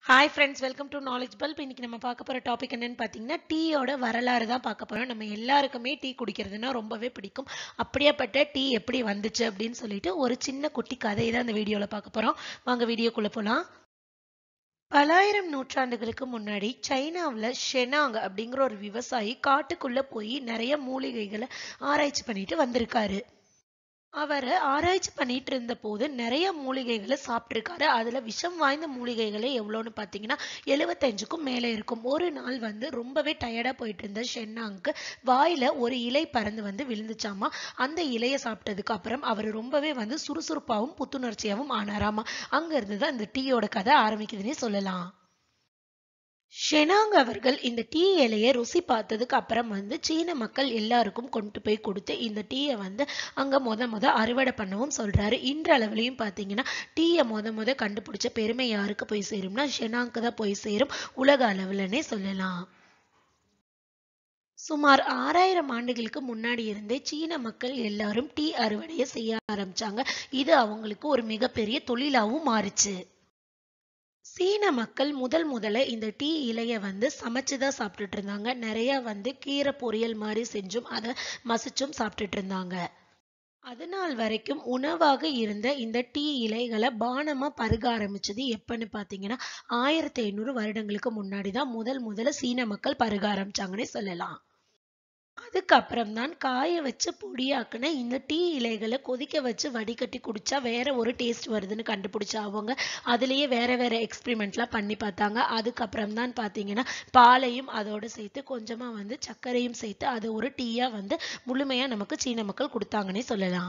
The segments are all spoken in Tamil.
hi friends welcome to knowledge bulb இன்னைக்கு நம்ம பார்க்க போகிற டாபிக் என்னன்னு பார்த்தீங்கன்னா டீயோட வரலாறு தான் பார்க்க போகிறோம் நம்ம எல்லாருக்குமே டீ குடிக்கிறதுனா ரொம்பவே பிடிக்கும் அப்படியேப்பட்ட டீ எப்படி வந்துச்சு அப்படின்னு சொல்லிட்டு ஒரு சின்ன குட்டி கதையை தான் இந்த வீடியோவில் பார்க்க போகிறோம் வாங்க வீடியோக்குள்ளே போகலாம் பலாயிரம் நூற்றாண்டுகளுக்கு முன்னாடி சைனாவில் ஷெனாங் அப்படிங்கிற ஒரு விவசாயி காட்டுக்குள்ளே போய் நிறைய மூலிகைகளை ஆராய்ச்சி பண்ணிட்டு வந்திருக்காரு அவர் ஆராய்ச்சி பண்ணிட்டு இருந்த போது நிறைய மூலிகைகளை சாப்பிட்ருக்காரு அதுல விஷம் வாய்ந்த மூலிகைகளே எவ்வளோன்னு பார்த்தீங்கன்னா எழுபத்தஞ்சுக்கும் மேலே இருக்கும் ஒரு நாள் வந்து ரொம்பவே டயர்டா போயிட்டு இருந்த ஷென்னாங்க்கு வாயில ஒரு இலை பறந்து வந்து விழுந்துச்சாமா அந்த இலையை சாப்பிட்டதுக்கு அப்புறம் அவர் ரொம்பவே வந்து சுறுசுறுப்பாகவும் புத்துணர்ச்சியாகவும் ஆனாராமா அங்க இருந்து தான் இந்த டீயோட கதை ஆரம்பிக்குதுன்னே சொல்லலாம் ஷெனாங் அவர்கள் இந்த டீ இலையை ருசி பார்த்ததுக்கு அப்புறம் வந்து சீன மக்கள் எல்லாருக்கும் கொண்டு போய் கொடுத்து இந்த டீயை வந்து அங்க முத முத அறுவடை பண்ணவும் சொல்றாரு இன்றளவுலையும் பார்த்தீங்கன்னா டீயை முத முத கண்டுபிடிச்ச பெருமை யாருக்கு போய் சேரும்னா ஷெனாங்க்கு தான் போய் சேரும் உலக அளவுலன்னே சொல்லலாம் சுமார் ஆறாயிரம் ஆண்டுகளுக்கு முன்னாடி இருந்தே சீன மக்கள் எல்லாரும் டீ அறுவடையை செய்ய ஆரம்பிச்சாங்க இது அவங்களுக்கு ஒரு மிகப்பெரிய தொழிலாவும் மாறுச்சு சீன மக்கள் முதல் முதல்ல இந்த டீ இலைய வந்து சமைச்சுதான் சாப்பிட்டுட்டு இருந்தாங்க நிறைய வந்து கீரை பொரியல் மாதிரி செஞ்சும் அதை மசிச்சும் சாப்பிட்டுட்டு இருந்தாங்க அதனால் வரைக்கும் உணவாக இருந்த இந்த டீ இலைகளை பானமா பருக ஆரம்பிச்சது எப்பன்னு பாத்தீங்கன்னா ஆயிரத்தி ஐநூறு வருடங்களுக்கு முன்னாடி தான் முதல் முதல்ல சீன மக்கள் பருக ஆரம்பிச்சாங்கன்னே சொல்லலாம் அதுக்கப்புறம் தான் காய வச்சு பொடியாக்குன இந்த டீ இலைகளை கொதிக்க வச்சு வடிகட்டி குடிச்சா வேற ஒரு டேஸ்ட் வருதுன்னு கண்டுபிடிச்சா அவங்க அதுலயே வேற வேற எக்ஸ்பெரிமெண்ட்லாம் பண்ணி பார்த்தாங்க அதுக்கப்புறம் தான் பாத்தீங்கன்னா பாலையும் அதோட சேர்த்து கொஞ்சமா வந்து சர்க்கரையும் சேர்த்து அது ஒரு டீயா வந்து முழுமையா நமக்கு சீன மக்கள் கொடுத்தாங்கன்னே சொல்லலாம்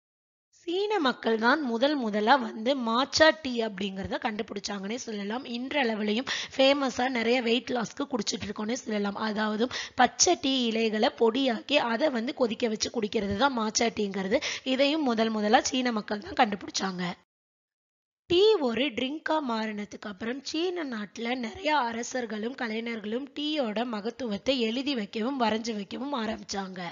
சீன மக்கள் தான் முதல் முதலா வந்து மாச்சா டீ அப்படிங்கிறத கண்டுபிடிச்சாங்கன்னே சொல்லலாம் இன்றளவுலையும் ஃபேமஸா நிறைய வெயிட் லாஸ்க்கு குடிச்சிட்டு இருக்கோன்னே சொல்லலாம் அதாவது பச்சை டீ இலைகளை பொடியாக்கி அதை வந்து கொதிக்க வச்சு குடிக்கிறது தான் மாச்சா டீங்கிறது இதையும் முதல் முதலா சீன மக்கள் தான் கண்டுபிடிச்சாங்க டீ ஒரு ட்ரிங்கா மாறினதுக்கு அப்புறம் சீன நாட்டுல நிறைய அரசர்களும் கலைஞர்களும் டீயோட மகத்துவத்தை எழுதி வைக்கவும் வரைஞ்சு வைக்கவும் ஆரம்பிச்சாங்க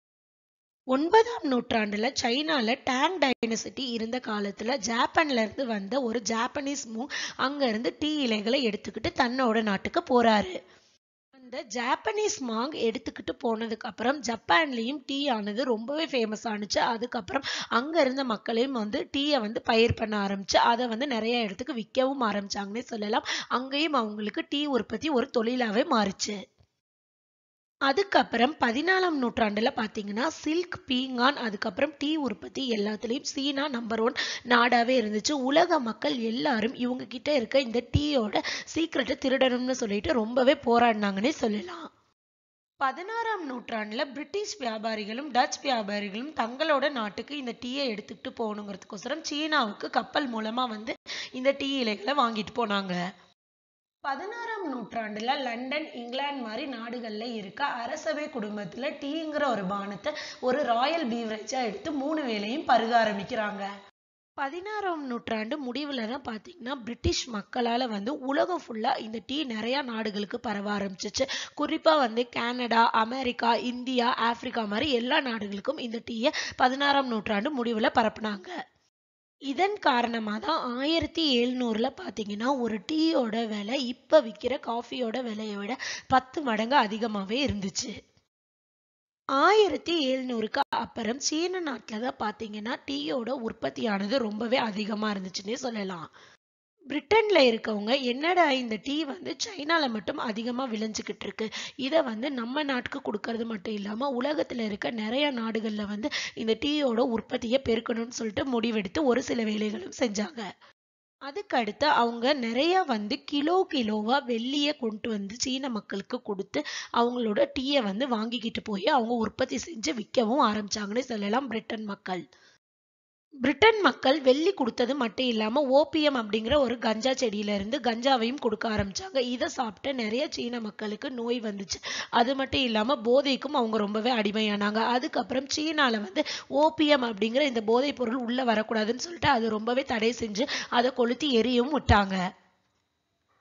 ஒன்பதாம் நூற்றாண்டுல சைனால டேங் டைனசிட்டி இருந்த காலத்துல ஜப்பான்ல இருந்து வந்த ஒரு ஜாப்பனீஸ் மூ அங்க இருந்து டீ இலைகளை எடுத்துக்கிட்டு தன்னோட நாட்டுக்கு போறாரு அந்த ஜாப்பனீஸ் மாங் எடுத்துக்கிட்டு போனதுக்கு அப்புறம் ஜப்பான்லயும் டீ ஆனது ரொம்பவே ஃபேமஸ் ஆனுச்சு அதுக்கப்புறம் அங்க இருந்த மக்களையும் வந்து டீயை வந்து பயிர் பண்ண ஆரம்பிச்சு அதை வந்து நிறைய இடத்துக்கு விற்கவும் ஆரம்பிச்சாங்கன்னே சொல்லலாம் அங்கேயும் அவங்களுக்கு டீ உற்பத்தி ஒரு தொழிலாவே மாறுச்சு அதுக்கப்புறம் பதினாலாம் நூற்றாண்டுல பாத்தீங்கன்னா சில்க் பீங்கான் அதுக்கப்புறம் டீ உற்பத்தி எல்லாத்துலயும் சீனா நம்பர் ஒன் நாடாவே இருந்துச்சு உலக மக்கள் எல்லாரும் இவங்க கிட்ட இருக்க இந்த டீயோட சீக்கிரட்டை திருடணும்னு சொல்லிட்டு ரொம்பவே போராடினாங்கன்னே சொல்லலாம் பதினாறாம் நூற்றாண்டுல பிரிட்டிஷ் வியாபாரிகளும் டச் வியாபாரிகளும் தங்களோட நாட்டுக்கு இந்த டீயை எடுத்துக்கிட்டு போகணுங்கிறதுக்கோசரம் சீனாவுக்கு கப்பல் மூலமா வந்து இந்த டீ இலைகளை வாங்கிட்டு போனாங்க பதினாறாம் நூற்றாண்டுல லண்டன் இங்கிலாந்து மாதிரி நாடுகள்ல இருக்க அரசவை குடும்பத்துல டீங்கிற ஒரு பானத்தை ஒரு ராயல் பீவரேஜா எடுத்து மூணு வேளையும் பருக ஆரம்பிக்கிறாங்க பதினாறாம் நூற்றாண்டு முடிவுல தான் பாத்தீங்கன்னா பிரிட்டிஷ் மக்களால வந்து உலகம் ஃபுல்லா இந்த டீ நிறைய நாடுகளுக்கு பரவ ஆரம்பிச்சிச்சு குறிப்பா வந்து கனடா அமெரிக்கா இந்தியா ஆப்பிரிக்கா மாதிரி எல்லா நாடுகளுக்கும் இந்த டீயை பதினாறாம் நூற்றாண்டு முடிவுல பரப்புனாங்க இதன் காரணமாக தான் ஆயிரத்தி எழுநூறுல பார்த்தீங்கன்னா ஒரு டீயோட விலை இப்போ விற்கிற காஃபியோட விலையை விட பத்து மடங்கு அதிகமாகவே இருந்துச்சு ஆயிரத்தி எழுநூறுக்கு அப்புறம் சீன நாட்டில் தான் பார்த்தீங்கன்னா டீயோட உற்பத்தியானது ரொம்பவே அதிகமாக இருந்துச்சுன்னே சொல்லலாம் பிரிட்டன்ல இருக்கவங்க என்னடா இந்த டீ வந்து சைனால மட்டும் அதிகமா விளைஞ்சுக்கிட்டு இருக்கு இதை வந்து நம்ம நாட்டுக்கு கொடுக்கறது மட்டும் இல்லாம உலகத்துல இருக்க நிறைய நாடுகள்ல வந்து இந்த டீயோட உற்பத்தியை பெருக்கணும்னு சொல்லிட்டு முடிவெடுத்து ஒரு சில வேலைகளும் செஞ்சாங்க அதுக்கு அடுத்து அவங்க நிறைய வந்து கிலோ கிலோவா வெள்ளிய கொண்டு வந்து சீன மக்களுக்கு கொடுத்து அவங்களோட டீயை வந்து வாங்கிக்கிட்டு போய் அவங்க உற்பத்தி செஞ்சு விற்கவும் ஆரம்பிச்சாங்கன்னு சொல்லலாம் பிரிட்டன் மக்கள் பிரிட்டன் மக்கள் வெள்ளி கொடுத்தது மட்டும் இல்லாம ஓபியம் அப்படிங்கிற ஒரு கஞ்சா செடியில இருந்து கஞ்சாவையும் கொடுக்க ஆரம்பிச்சாங்க இதை சாப்பிட்ட நிறைய சீன மக்களுக்கு நோய் வந்துச்சு அது மட்டும் இல்லாம போதைக்கும் அவங்க ரொம்பவே அடிமையானாங்க அதுக்கப்புறம் சீனால வந்து ஓபியம் அப்படிங்கிற இந்த போதைப் பொருள் உள்ள வரக்கூடாதுன்னு சொல்லிட்டு அது ரொம்பவே தடை செஞ்சு அதை கொளுத்தி எரியவும் விட்டாங்க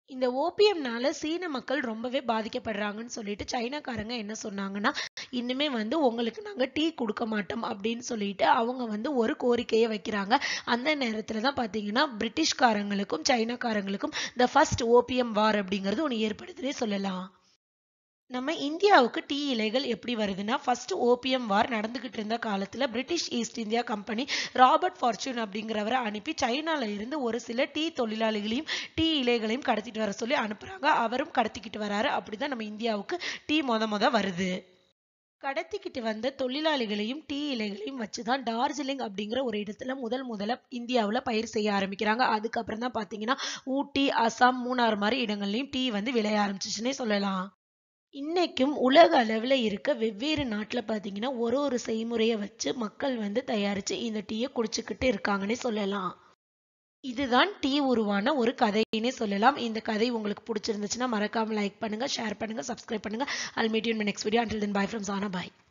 இந்த ஓபியம்னால சீன மக்கள் ரொம்பவே பாதிக்கப்படுறாங்கன்னு சொல்லிட்டு சைனாக்காரங்க என்ன சொன்னாங்கன்னா இன்னுமே வந்து உங்களுக்கு நாங்க டீ கொடுக்க மாட்டோம் அப்படின்னு சொல்லிட்டு அவங்க வந்து ஒரு கோரிக்கையை வைக்கிறாங்க அந்த நேரத்துல தான் பாத்தீங்கன்னா பிரிட்டிஷ்காரங்களுக்கும் சைனாக்காரங்களுக்கும் த ஃபர்ஸ்ட் ஓபியம் வார் அப்படிங்கிறது ஒன்று ஏற்படுதுன்னே சொல்லலாம் நம்ம இந்தியாவுக்கு டீ இலைகள் எப்படி வருதுன்னா ஃபர்ஸ்ட் ஓபியம் வார் நடந்துகிட்டு இருந்த காலத்துல British East India Company Robert Fortune அப்படிங்கிறவரை அனுப்பி சைனால இருந்து ஒரு சில டீ தொழிலாளிகளையும் டீ இலைகளையும் கடத்திட்டு வர சொல்லி அனுப்புறாங்க அவரும் கடத்திக்கிட்டு வராரு அப்படிதான் நம்ம இந்தியாவுக்கு டீ மொத மொத வருது கடத்திக்கிட்டு வந்த தொழிலாளிகளையும் டீ இலைகளையும் வச்சுதான் டார்ஜிலிங் அப்படிங்கிற ஒரு இடத்துல முதல் முதல்ல இந்தியாவுல பயிர் செய்ய ஆரம்பிக்கிறாங்க அதுக்கப்புறம் தான் பாத்தீங்கன்னா ஊட்டி அசாம் மூணார் மாதிரி இடங்கள்லயும் டீ வந்து விளைய ஆரம்பிச்சிச்சுன்னே சொல்லலாம் இன்னைக்கும் உலக அளவில் இருக்க வெவ்வேறு நாட்டில் பார்த்தீங்கன்னா ஒரு ஒரு செய்முறையை வச்சு மக்கள் வந்து தயாரித்து இந்த டீயை குடிச்சுக்கிட்டு இருக்காங்கன்னே சொல்லலாம் இதுதான் டீ உருவான ஒரு கதைன்னே சொல்லலாம் இந்த கதை உங்களுக்கு பிடிச்சிருந்துச்சுன்னா மறக்காம லைக் பண்ணுங்க ஷேர் பண்ணுங்க சப்ஸ்கிரைப் பண்ணுங்க I'll meet you next video until then bye from Sana bye